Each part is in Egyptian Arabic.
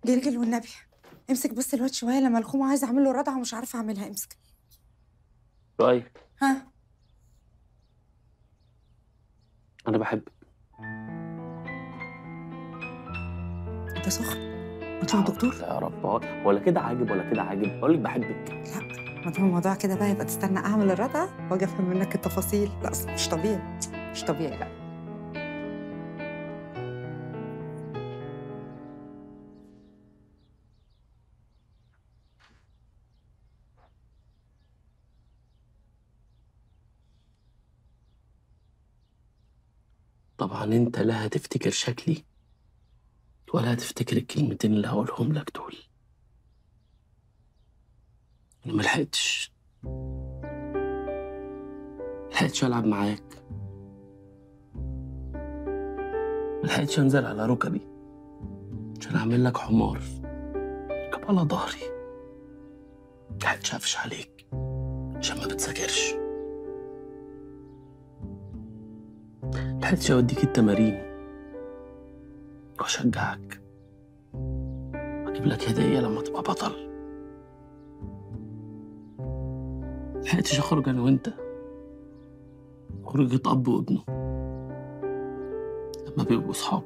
جلجل والنبي امسك بس الواد شويه لما الخوم عايز اعمل له ردعه ومش عارفه اعملها امسك رأي ها أنا بحبك انت سخن اطلع الدكتور يا رب هو- ولا كده عاجب ولا كده عاجب بقول لك بحبك لا ما دام الموضوع كده بقى يبقى تستنى اعمل الردعه واجي افهم منك التفاصيل لا أصل مش طبيعي مش طبيعي لا طبعا أنت لا هتفتكر شكلي ولا هتفتكر الكلمتين اللي هقولهم لك دول أنا ملحقتش ملحقتش ألعب معاك ملحقتش أنزل على ركبي عشان أعمل لك حمار ركب على ظهري ملحقتش أقفش عليك عشان ما بتذاكرش ملحقتش أوديك التمارين وأشجعك وأجيب لك هدية لما تبقى بطل ملحقتش أخرج أنا وأنت خروجة أب وابنه لما بيبقوا صحاب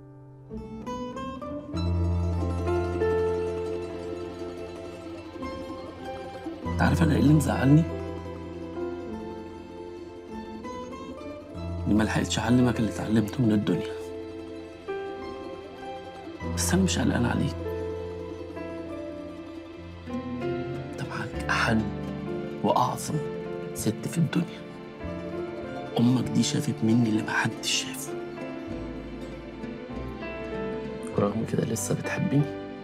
أنت عارف أنا إيه اللي مزعلني؟ إني ملحقتش أعلمك اللي اتعلمته من الدنيا بس أنا مش قلقان عليك أنت معاك أحن وأعظم ست في الدنيا أمك دي شافت مني اللي محدش شافه ورغم كده لسه بتحبني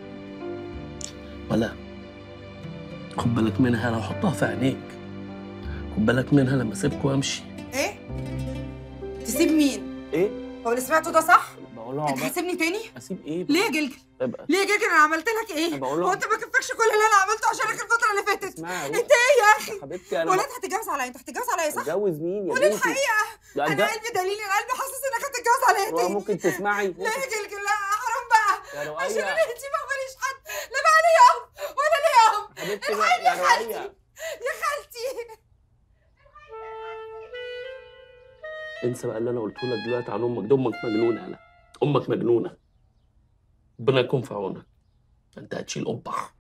ولا خد بالك منها لو حطها في عينيك خد بالك منها لما اسيبك وامشي ايه تسيب مين ايه هو اللي سمعته ده صح بقول لها انت هتسيبني تاني اسيب ايه ليه يا جلجل ابقى ليه يا جلجل انا عملت لك ايه بقول هو له انت ما كفكش كل اللي انا عملته عشانك الفتره اللي فاتت اسمعي يا انت روح ايه يا اخي حبيبتي انا ولا انت هتتجوز عليا انت هتتجوز عليا صح اتجوز مين يا قولي بنتي الحقيقه لا انا اتجوز قلبي دليل انا قلبي حاسس انك هتتجوز عليا روح تاني ممكن تسمعي لا يا جلجل لا حرام بقى يا عشان رؤية انا انتي ما بقوليش حد لا بقى لي يوم ولا لي يوم حبيبتي بقى يا رؤية يا خالتي انسى بقى اللي انا قلته لك دلوقتي عن امك دي امك مجنونه انا امك مجنونه ربنا يكون في عونك انت هتشيل قبح